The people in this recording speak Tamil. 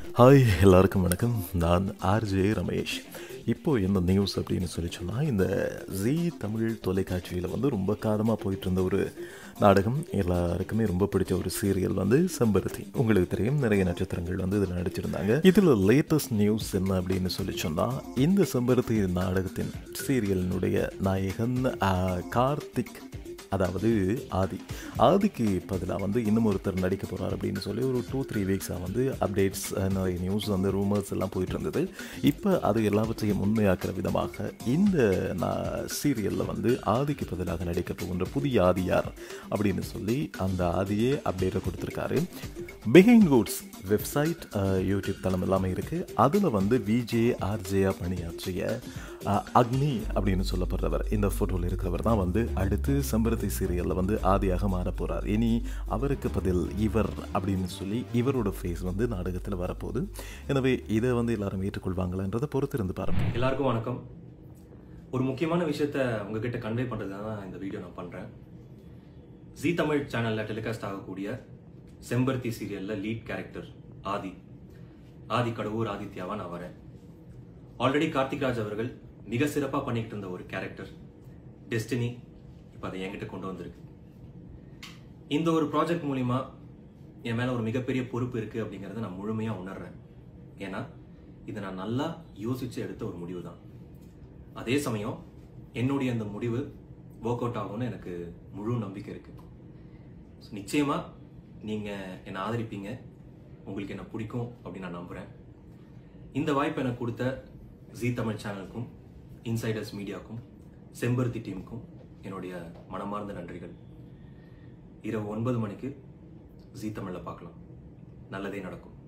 ஹாய் எல்லாருக்கும் வணக்கம் நான் ஆர்ஜே ரமேஷ் இப்போ இந்த நியூஸ் அப்படின்னு சொல்லி சொன்னால் இந்த ஜி தமிழ் தொலைக்காட்சியில் வந்து ரொம்ப காலமாக போயிட்டு இருந்த ஒரு நாடகம் எல்லாருக்குமே ரொம்ப பிடிச்ச ஒரு சீரியல் வந்து செம்பருத்தி உங்களுக்கு தெரியும் நிறைய நட்சத்திரங்கள் வந்து இதில் நடிச்சிருந்தாங்க இதில் லேட்டஸ்ட் நியூஸ் என்ன அப்படின்னு சொல்லி சொன்னால் இந்த செம்பருத்தி நாடகத்தின் சீரியலினுடைய நாயகன் ஆ, கார்த்திக் அதாவது ஆதி ஆதிக்கு பதிலாக வந்து இன்னும் ஒருத்தர் நடிக்க போகிறார் அப்படின்னு சொல்லி ஒரு டூ த்ரீ வீக்ஸாக வந்து அப்டேட்ஸ் நிறைய நியூஸ் வந்து ரூமர்ஸ் எல்லாம் போயிட்டு இருந்தது இப்போ அது எல்லாவற்றையும் உண்மையாக்குற விதமாக இந்த சீரியலில் வந்து ஆதிக்கு பதிலாக நடிக்க போகின்ற புதிய ஆதி யார் அப்படின்னு சொல்லி அந்த ஆதியே அப்டேட்டை கொடுத்துருக்காரு பிஹைண்ட் குட்ஸ் வெப்சைட் யூடியூப் தளம் எல்லாமே இருக்குது அதில் வந்து விஜே ஆர்ஜேயா பணியாற்றிய அஹ், அக்னி அப்படின்னு சொல்லப்படுறவர் இந்த ஃபோட்டோவில் இருக்கிறவர் தான் வந்து அடுத்து செம்பருத்தி சீரியலில் வந்து ஆதியாக மாற போகிறார் இனி அவருக்கு பதில் இவர் அப்படின்னு சொல்லி இவரோட ஃபேஸ் வந்து நாடகத்தில் வரப்போகுது எனவே இதை வந்து எல்லாரும் ஏற்றுக்கொள்வாங்களான்றதை பொறுத்திருந்து பாருங்க எல்லாருக்கும் வணக்கம் ஒரு முக்கியமான விஷயத்த உங்ககிட்ட கன்வே பண்ணுறது தான் இந்த வீடியோ நான் பண்ணுறேன் ஜி தமிழ் சேனலில் டெலிகாஸ்ட் ஆகக்கூடிய செம்பருத்தி சீரியலில் லீட் கேரக்டர் ஆதி ஆதி கடவுர் ஆதித்யாவா நான் வரேன் ஆல்ரெடி கார்த்திக் ராஜ் அவர்கள் மிக சிறப்பாக பண்ணிக்கிட்டு இருந்த ஒரு கேரக்டர் டெஸ்டினி இப்போ அதை என்கிட்ட கொண்டு வந்திருக்கு இந்த ஒரு ப்ராஜெக்ட் மூலிமா என் மேலே ஒரு மிகப்பெரிய பொறுப்பு இருக்குது அப்படிங்கிறத நான் முழுமையாக உணர்றேன் ஏன்னா இதை நான் நல்லா யோசிச்சு எடுத்த ஒரு முடிவு தான் அதே சமயம் என்னுடைய அந்த முடிவு ஒர்க் அவுட் ஆகும்னு எனக்கு முழு நம்பிக்கை இருக்கு So, நிச்சயமா நீங்க என்னை ஆதரிப்பீங்க உங்களுக்கு என்ன பிடிக்கும் அப்படின்னு நான் நம்புறேன் இந்த வாய்ப்பை எனக்கு கொடுத்த ஜி தமிழ் சேனலுக்கும் இன்சைடர்ஸ் மீடியாவுக்கும் செம்பருத்தி டீமுக்கும் என்னுடைய மனமார்ந்த நன்றிகள் இரவு ஒன்பது மணிக்கு ஜி தமிழில் பார்க்கலாம் நல்லதே நடக்கும்